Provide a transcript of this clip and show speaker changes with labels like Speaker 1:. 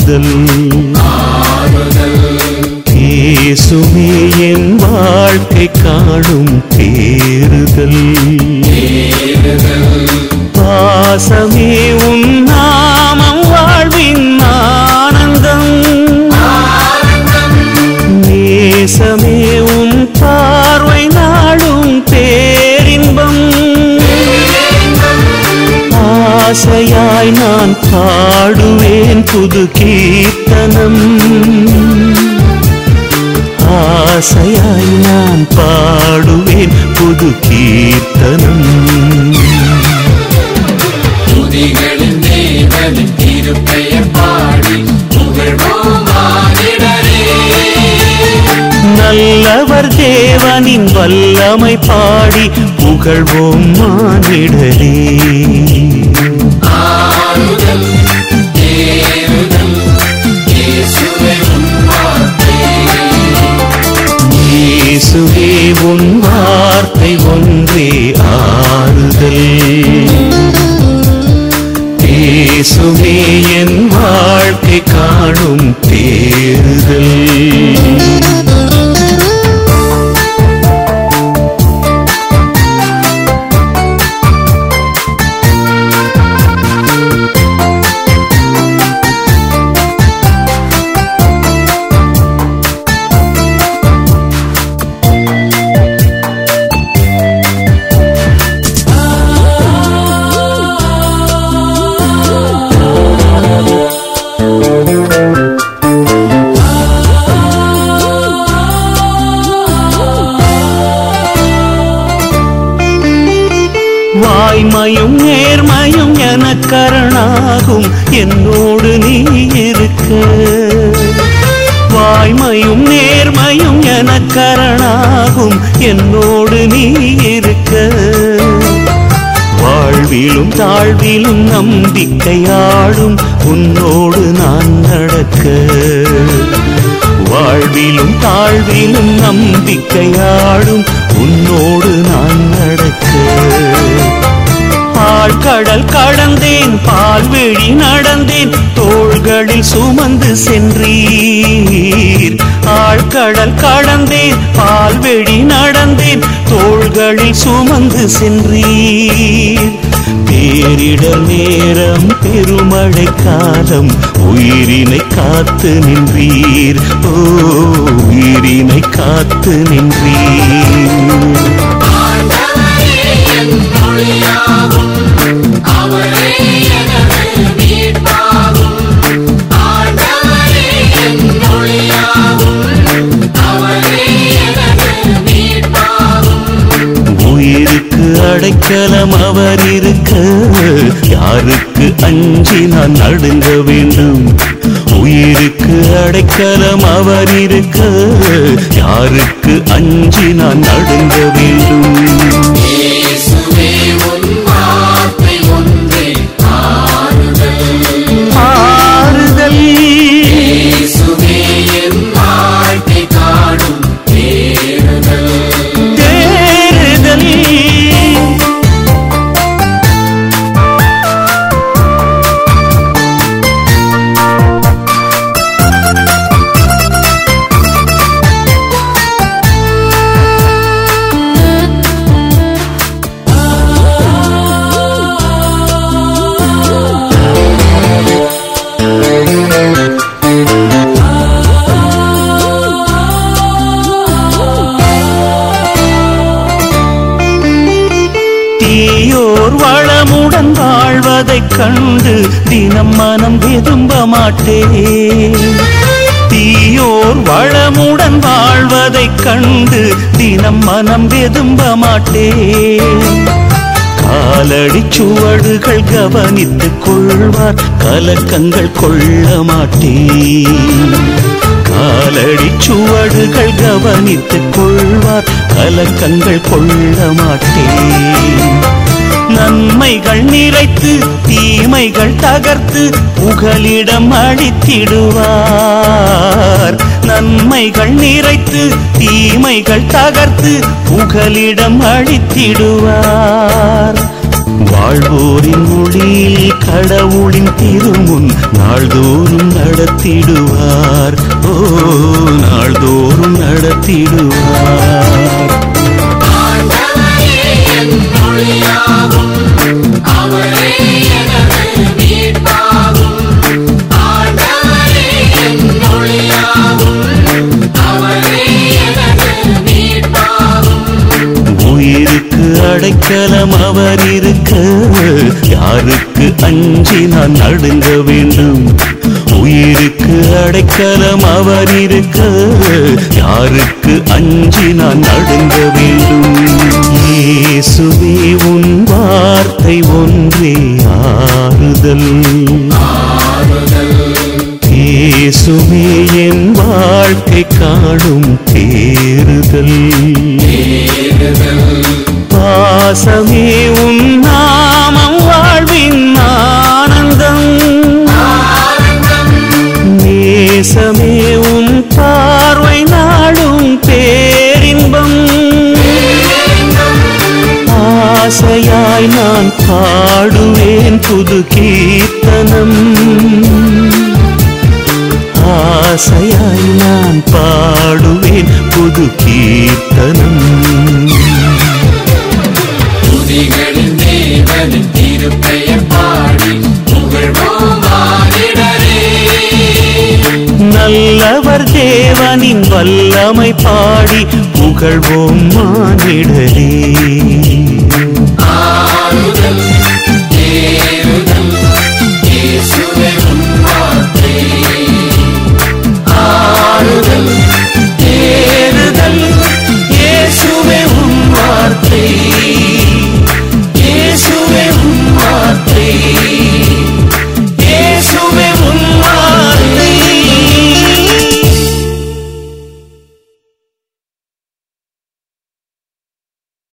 Speaker 1: ஆறுதல் இயேசுவே என் வாழ்க்கை காணும் தேறுதல் பாசமே உன் நாமம் வாழ்வின் ஆனந்தம் நேசமே உன் பார்வை நாளும் பேரின்பம் ஆசையாய் நான் பாடுவேன் புது கீர்த்தனம் ஆசையாய் நான் பாடுவேன் புது கீர்த்தனம்
Speaker 2: துதிகளின் தேவனின் திருப்பெயர் பாடி புகழ்வோம் மானிடரே
Speaker 1: நல்லவர் தேவனின் வல்லமை பாடி புகழ்வோம் மானிடரே
Speaker 2: ஆறுதல் தேறுதல் இயேசுவே உன் வார்த்தை
Speaker 1: இயேசுவே உன் வார்த்தை ஒன்றே ஆறுதல் இயேசுவே என் வாழ்க்கை காணும் தேறுதல் வாய்மையும் நேர்மையும் எனக்கரணாகும் என்னோடு நீ இருக்க வாய்மையும் நேர்மையும் எனக்கரணாகும் என்னோடு நீ இருக்க வாழ்விலும் தாழ்விலும் நம்பிக்கையாடும் உன்னோடு நான் நடக்க வாழ்விலும் தாழ்விலும் நம்பிக்கையாடும் உன்னோடு நான் நடக்க ஆழ்கடல் கடந்தேன் பால்வெளி நடந்தேன் தோள்களில் சுமந்து சென்றீர் ஆழ்கடல் கடந்தேன் பால்வெளி நடந்தேன் தோள்களில் சுமந்து சென்றீர் பேரிடர் நேரம் பெருமழை காலம் உயிரினை காத்து நின்றீர் ஓ உயிரினை காத்து நின்றீர்
Speaker 2: ஆண்டவரே என் மொழியாகும் அவரே எனது மீட்பாகும் ஆண்டவரே என் மொழியாகும் அவரே எனது மீட்பாகும்
Speaker 1: உயிருக்கு அடைக்கலம் அவர் இருக்க யாருக்கு அஞ்சி நான் நடுங்க வேண்டும் உயிருக்கு அடைக்கலம் அவர் இருக்க யாருக்கு அஞ்சி நான் நடுங்க வேண்டும்
Speaker 2: இயேசுவே உன் வார்த்தை ஒன்றே ஆறுதல்
Speaker 1: ஆறுதல்
Speaker 2: இயேசுவே என் வாழ்க்கை காணும் தேறுதல்
Speaker 1: தேறுதல் தீயோர் வளமுடன் வாழ்வதைக் கண்டு தினம் மனம் விரும்ப மாட்டேன் தீயோர் வளமுடன் வாழ்வதைக் கண்டு தினம் மனம் விரும்ப மாட்டேன் காலடி சுவடுகள் கவனித்துக் கொள்வார் கலக்கங்கள் கொள்ள மாட்டேன் காலடி சுவடுகள் கவனித்துக் கொள்வார் கலக்கங்கள் கொள்ள மாட்டேன் நன்மைகள் நிறைத்து தீமைகள் தகர்த்து புகலிடம் அளித்திடுவார் நன்மைகள் நிறைத்து தீமைகள் தகர்த்து புகலிடம் அளித்திடுவார் வாழ்வோரின் மொழியில் கடவுளின் திருமுன் நாள்தோறும் நடத்திடுவார் ஓ நாள்தோறும் நடத்திடுவார்
Speaker 2: ஆண்டவரே என் மொழியாகும் அவரே எனது மீட்பாகும் ஆண்டவரே என் மொழியாகும் அவரே எனது மீட்பாகும்
Speaker 1: உயிருக்கு அடைக்கலம் அவர் இருக்க யாருக்கு அஞ்சி நான் நடுங்க வேண்டும் உயிருக்கு அடைக்கலம் அவர் இருக்க யாருக்கு அஞ்சி நான் நடுங்க வேண்டும் இயேசுவே உன் வார்த்தை ஒன்றே ஆறுதல் இயேசுவே என் வாழ்க்கை காணும் தேறுதல் பாசமே உன் நாமம் வாழ்வின் ஆனந்தம் நேசமே உன் பார்வை நாடும் பேரின்பம் ஆசையாய் நான் பாடுவேன் புது கீர்த்தனம் ஆசையாய் நான் பாடுவேன் புது கீர்த்தனம்
Speaker 2: துதிகளின் தேவனின் திருப்பெயர் பாடி புகழ்வோம் மானிடரே
Speaker 1: நல்லவர் தேவனின் வல்லமை பாடி புகழ்வோம் மானிடரே